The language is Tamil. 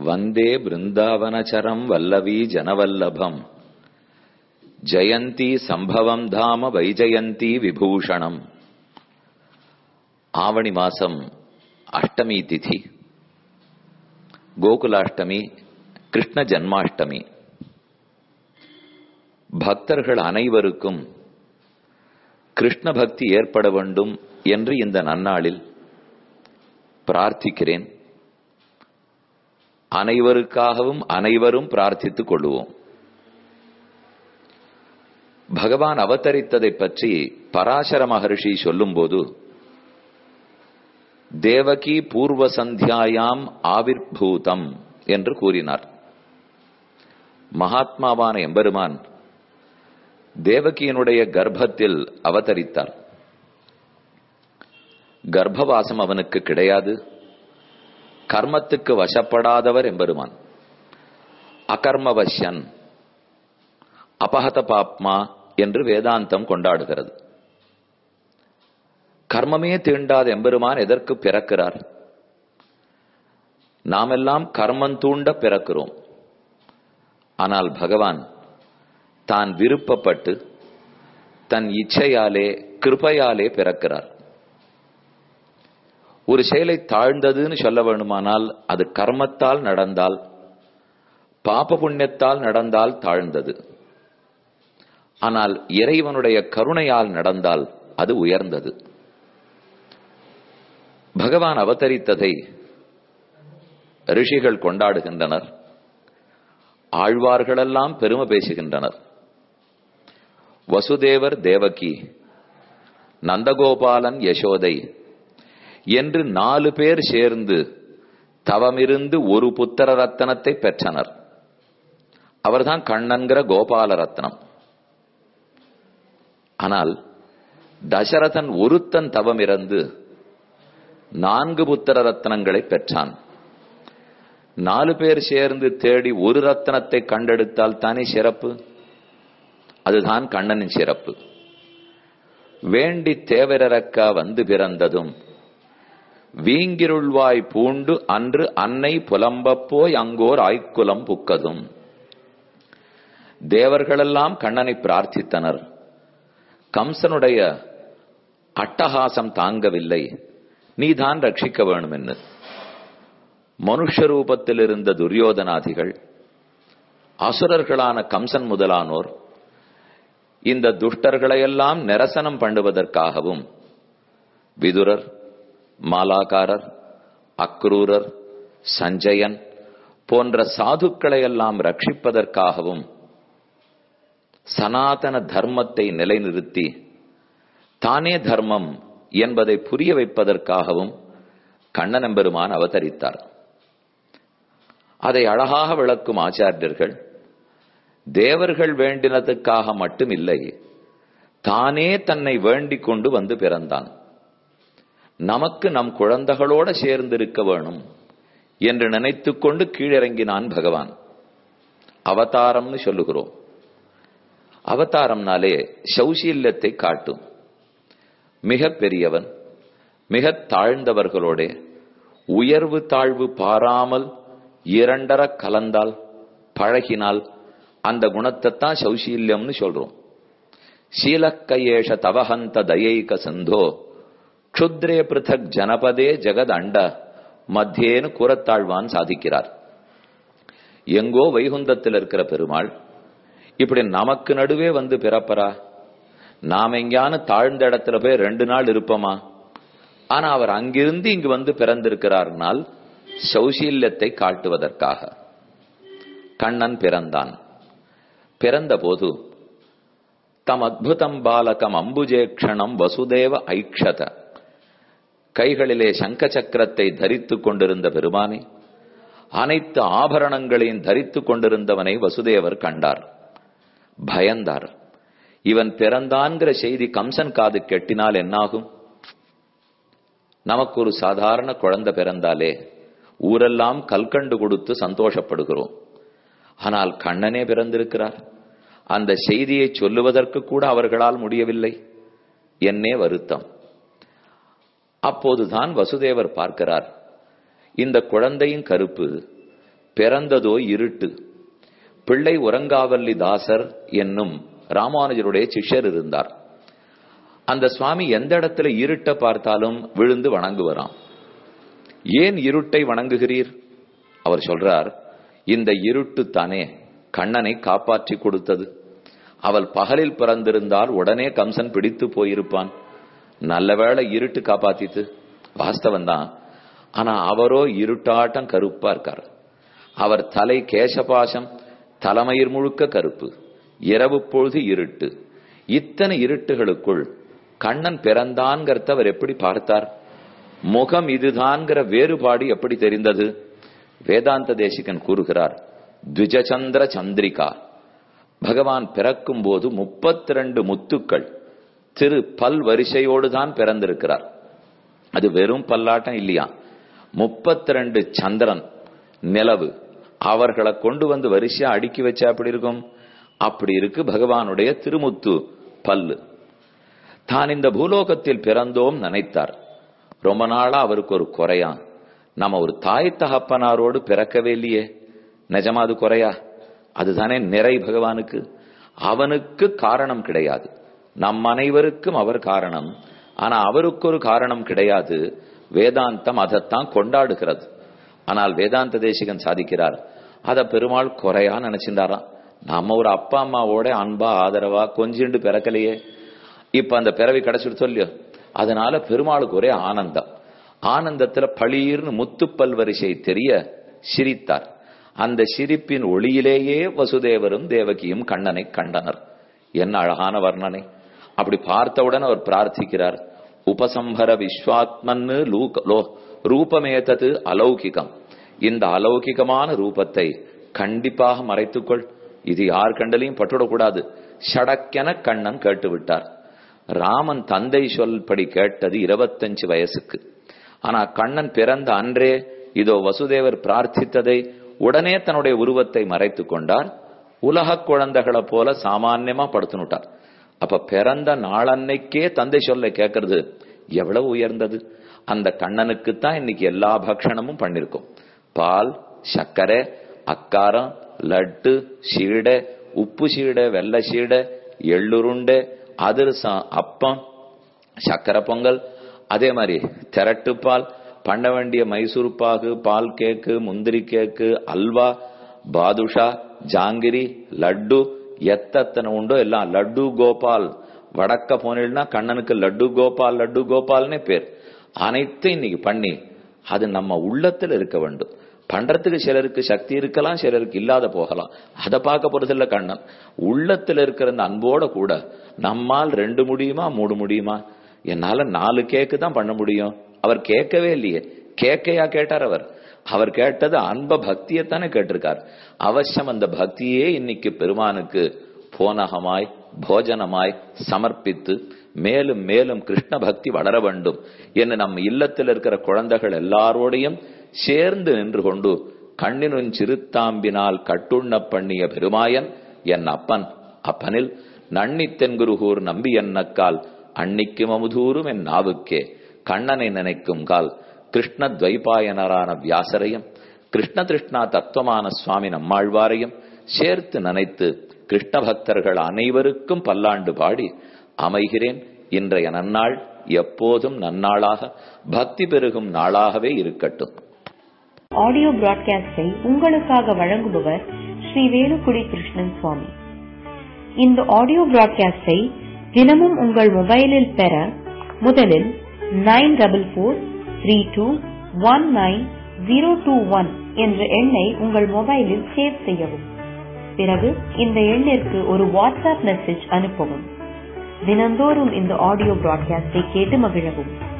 வந்தே பிருந்தாவனச்சரம் வல்லவி ஜனவல்லபம் ஜெயந்தி சம்பவம் தாம வைஜயந்தி விபூஷணம் ஆவணி மாசம் அஷ்டமி திதி கோகுலாஷ்டமி கிருஷ்ண ஜன்மாஷ்டமி பக்தர்கள் அனைவருக்கும் கிருஷ்ண பக்தி ஏற்பட வேண்டும் என்று இந்த நன்னாளில் பிரார்த்திக்கிறேன் அனைவருக்காகவும் அனைவரும் பிரார்த்தித்துக் கொள்வோம் பகவான் அவதரித்ததை பற்றி பராசர மகர்ஷி சொல்லும்போது தேவகி பூர்வ சந்தியாயாம் ஆவிர்பூதம் என்று கூறினார் மகாத்மாவான எம்பெருமான் தேவகியினுடைய கர்ப்பத்தில் அவதரித்தார் கர்ப்பவாசம் அவனுக்கு கிடையாது கர்மத்துக்கு வசப்படாதவர் எம்பெருமான் அகர்மவசியன் அபகத பாப்மா என்று வேதாந்தம் கொண்டாடுகிறது கர்மமே தீண்டாத எம்பெருமான் எதற்கு பிறக்கிறார் நாமெல்லாம் கர்மம் தூண்ட பிறக்கிறோம் ஆனால் பகவான் தான் விருப்பப்பட்டு தன் இச்சையாலே கிருபையாலே பிறக்கிறார் ஒரு செயலை தாழ்ந்ததுன்னு சொல்ல வேண்டுமானால் அது கர்மத்தால் நடந்தால் பாப புண்ணியத்தால் நடந்தால் தாழ்ந்தது ஆனால் இறைவனுடைய கருணையால் நடந்தால் அது உயர்ந்தது பகவான் அவதரித்ததை ரிஷிகள் கொண்டாடுகின்றனர் ஆழ்வார்களெல்லாம் பெருமை பேசுகின்றனர் வசுதேவர் தேவகி நந்தகோபாலன் யசோதை என்று நாலு பேர் சேர்ந்து தவமிருந்து ஒரு புத்திர ரத்தனத்தை பெற்றனர் அவர்தான் கண்ணன்கிற கோபால ரத்னம் ஆனால் தசரதன் ஒருத்தன் தவம் இறந்து நான்கு புத்திர ரத்னங்களை பெற்றான் நாலு பேர் சேர்ந்து தேடி ஒரு ரத்தனத்தை கண்டெடுத்தால் தானே சிறப்பு அதுதான் கண்ணனின் சிறப்பு வேண்டி தேவரக்கா வந்து பிறந்ததும் வீங்கிருள்வாய் பூண்டு அன்று அன்னை புலம்பப் போய் அங்கோர் ஆய்க்குலம் புக்கதும் தேவர்களெல்லாம் கண்ணனை பிரார்த்தித்தனர் கம்சனுடைய அட்டகாசம் தாங்கவில்லை நீதான் ரட்சிக்க வேணும் என்று மனுஷ ரூபத்தில் இருந்த துரியோதனாதிகள் அசுரர்களான கம்சன் முதலானோர் இந்த துஷ்டர்களையெல்லாம் நிரசனம் பண்ணுவதற்காகவும் விதுரர் மாலாகாரர் அக்ரூரர் சஞ்சயன் போன்ற சாதுக்களையெல்லாம் ரட்சிப்பதற்காகவும் சனாதன தர்மத்தை நிலைநிறுத்தி தானே தர்மம் என்பதை புரிய வைப்பதற்காகவும் கண்ணனம்பெருமான் அவதரித்தார் அதை அழகாக விளக்கும் ஆச்சாரியர்கள் தேவர்கள் வேண்டினதுக்காக மட்டுமில்லை தானே தன்னை வேண்டிக் கொண்டு வந்து பிறந்தான் நமக்கு நம் குழந்தைகளோட சேர்ந்திருக்க வேணும் என்று நினைத்துக் கொண்டு கீழிறங்கினான் பகவான் அவதாரம்னு சொல்லுகிறோம் அவதாரம்னாலே சௌசீல்யத்தை காட்டும் மிக பெரியவன் மிக தாழ்ந்தவர்களோட உயர்வு தாழ்வு பாராமல் இரண்டர கலந்தால் பழகினால் அந்த குணத்தை தான் சௌசீல்யம்னு சொல்றோம் சீலக்கையேஷ தவஹந்த தயைக சந்தோ க்ஷுத்ரே பிருத்தக் ஜனபதே ஜெகத் அண்ட மத்தியேன்னு கூறத்தாழ்வான் சாதிக்கிறார் எங்கோ வைகுந்தத்தில் இருக்கிற பெருமாள் இப்படி நமக்கு நடுவே வந்து பிறப்பரா நாம் எங்கேயானு தாழ்ந்த இடத்துல போய் ரெண்டு நாள் இருப்போமா ஆனா அவர் அங்கிருந்து இங்கு வந்து பிறந்திருக்கிறார்னால் சௌசீல்யத்தை காட்டுவதற்காக கண்ணன் பிறந்தான் பிறந்த போது தம் அத்புதம் பாலகம் அம்புஜேக்ஷணம் வசுதேவ ஐக்ஷத கைகளிலே சங்க சக்கரத்தை தரித்துக் கொண்டிருந்த பெருமானை அனைத்து ஆபரணங்களையும் தரித்துக் கொண்டிருந்தவனை வசுதேவர் கண்டார் பயந்தார் இவன் பிறந்தான்கிற செய்தி கம்சன் காது கெட்டினால் என்னாகும் நமக்கு ஒரு சாதாரண குழந்தை பிறந்தாலே ஊரெல்லாம் கல்கண்டு கொடுத்து சந்தோஷப்படுகிறோம் ஆனால் கண்ணனே பிறந்திருக்கிறார் அந்த செய்தியை சொல்லுவதற்கு கூட அவர்களால் முடியவில்லை என்னே வருத்தம் அப்போதுதான் வசுதேவர் பார்க்கிறார் இந்த குழந்தையின் கருப்பு பிறந்ததோ இருட்டு பிள்ளை உறங்காவல்லி தாசர் என்னும் ராமானுஜருடைய சிஷ்யர் இருந்தார் அந்த சுவாமி எந்த இடத்துல இருட்ட பார்த்தாலும் விழுந்து வணங்குவராம் ஏன் இருட்டை வணங்குகிறீர் அவர் சொல்றார் இந்த இருட்டு தானே கண்ணனை காப்பாற்றி கொடுத்தது அவள் பகலில் பிறந்திருந்தால் உடனே கம்சன் பிடித்து போயிருப்பான் நல்லவேளை இருட்டு காப்பாத்தித்து வாஸ்தவம் தான் ஆனா அவரோ இருட்டாட்டம் கருப்பா இருக்கார் அவர் தலை கேசபாசம் தலைமயிர் முழுக்க கருப்பு இரவு பொழுது இருட்டு இத்தனை இருட்டுகளுக்குள் கண்ணன் பிறந்தான்கிறத அவர் எப்படி பார்த்தார் முகம் இதுதான்கிற வேறுபாடு எப்படி தெரிந்தது வேதாந்த தேசிகன் கூறுகிறார் துஜச்சந்திர சந்திரிகா பகவான் பிறக்கும் போது முப்பத்தி ரெண்டு முத்துக்கள் திரு பல் வரிசையோடு தான் பிறந்திருக்கிறார் அது வெறும் பல்லாட்டம் இல்லையா முப்பத்தி ரெண்டு சந்திரன் நிலவு அவர்களை கொண்டு வந்து வரிசையா அடுக்கி வச்சா அப்படி இருக்கும் அப்படி இருக்கு பகவானுடைய திருமுத்து பல்லு தான் இந்த பூலோகத்தில் பிறந்தோம் நினைத்தார் ரொம்ப நாளா அவருக்கு ஒரு குறையா நம்ம ஒரு தாய் தகப்பனாரோடு பிறக்கவே இல்லையே நிஜமா அது குறையா அதுதானே நிறை பகவானுக்கு அவனுக்கு காரணம் கிடையாது நம் அனைவருக்கும் அவர் காரணம் ஆனா அவருக்கு ஒரு காரணம் கிடையாது வேதாந்தம் அதைத்தான் கொண்டாடுகிறது ஆனால் வேதாந்த தேசிகன் சாதிக்கிறார் அத பெருமாள் குறையா நினைச்சிருந்தாராம் நம்ம ஒரு அப்பா அம்மாவோட அன்பா ஆதரவா கொஞ்சிண்டு பிறக்கலையே இப்ப அந்த பிறவி கிடைச்சிட்டு சொல்லியோ அதனால பெருமாளுக்கு ஒரே ஆனந்தம் ஆனந்தத்துல பளீர்னு முத்துப்பல் வரிசை தெரிய சிரித்தார் அந்த சிரிப்பின் ஒளியிலேயே வசுதேவரும் தேவகியும் கண்ணனை கண்டனர் என்ன அழகான வர்ணனை அப்படி பார்த்தவுடன் அவர் பிரார்த்திக்கிறார் உபசம்பர விஸ்வாத்மன்னு ரூபமேதது அலௌகிகம் இந்த அலௌகிகமான ரூபத்தை கண்டிப்பாக மறைத்துக்கொள் இது யார் கண்டலையும் பட்டுடக்கூடாது ஷடக்கென கண்ணன் கேட்டு விட்டார் ராமன் தந்தை சொல்படி கேட்டது இருபத்தஞ்சு வயசுக்கு ஆனா கண்ணன் பிறந்த அன்றே இதோ வசுதேவர் பிரார்த்தித்ததை உடனே தன்னுடைய உருவத்தை மறைத்து கொண்டார் உலக குழந்தைகளை போல சாமான்யமா படுத்துனுட்டார் அப்ப பிறந்த நாளன்னைக்கே தந்தை சொல்ல கேட்கறது எவ்வளவு உயர்ந்தது அந்த கண்ணனுக்கு தான் இன்னைக்கு எல்லா பக்ஷணமும் பண்ணிருக்கோம் பால் சர்க்கரை அக்காரம் லட்டு சீடை உப்பு சீடை வெள்ளை சீடை எள்ளுருண்டை அதிரசம் அப்பம் சக்கரை பொங்கல் அதே மாதிரி திரட்டு பால் பண்ண வேண்டிய மைசூர் பாகு பால் கேக்கு முந்திரி கேக்கு அல்வா பாதுஷா ஜாங்கிரி லட்டு எத்தனை உண்டோ எல்லாம் லட்டு கோபால் வடக்க போனீங்கன்னா கண்ணனுக்கு லட்டு கோபால் லட்டு கோபால்னே பேர் அனைத்தும் இன்னைக்கு பண்ணி அது நம்ம உள்ளத்துல இருக்க வேண்டும் பண்றதுக்கு சிலருக்கு சக்தி இருக்கலாம் சிலருக்கு இல்லாத போகலாம் அதை பார்க்க போறதில்ல கண்ணன் உள்ளத்துல இருக்கிற அந்த அன்போட கூட நம்மால் ரெண்டு முடியுமா மூணு முடியுமா என்னால நாலு கேக்கு தான் பண்ண முடியும் அவர் கேட்கவே இல்லையே கேட்கையா கேட்டார் அவர் அவர் கேட்டது அன்ப பக்தியைத்தானே கேட்டிருக்கார் அவசியம் அந்த பக்தியே இன்னைக்கு பெருமானுக்கு போனகமாய் போஜனமாய் சமர்ப்பித்து மேலும் மேலும் கிருஷ்ண பக்தி வளர வேண்டும் என்று நம் இல்லத்தில் இருக்கிற குழந்தைகள் எல்லாரோடையும் சேர்ந்து நின்று கொண்டு கண்ணினுன் சிறுத்தாம்பினால் கட்டுண்ண பண்ணிய பெருமாயன் என் அப்பன் அப்பனில் நன்னி தென்குருகூர் நம்பி என்னக்கால் அன்னிக்கும் அமுதூரும் என் நாவுக்கே கண்ணனை நினைக்கும் கால் கிருஷ்ண துவைபாயனரான வியாசரையும் கிருஷ்ண திருஷ்ணா தத்துவமான சுவாமி நம்மாழ்வாரையும் சேர்த்து நினைத்து கிருஷ்ண பக்தர்கள் அனைவருக்கும் பல்லாண்டு பாடி அமைகிறேன் இன்றைய நன்னாள் எப்போதும் நன்னாளாக பக்தி பெருகும் நாளாகவே இருக்கட்டும் ஆடியோ பிராட்காஸ்டை உங்களுக்காக வழங்குபவர் ஸ்ரீ வேலுக்குடி கிருஷ்ணன் சுவாமி இந்த ஆடியோ பிராட்காஸ்டை தினமும் உங்கள் மொபைலில் பெற முதலில் nine double four three two one nine zero two one என்ற எண்ணை உங்கள் மொபைலில் சேவ் செய்யவும் பிறகு இந்த எண்ணிற்கு ஒரு வாட்ஸ்அப் மெசேஜ் அனுப்பவும் தினந்தோறும் இந்த ஆடியோ பிராட்காஸ்டை கேட்டு மகிழவும்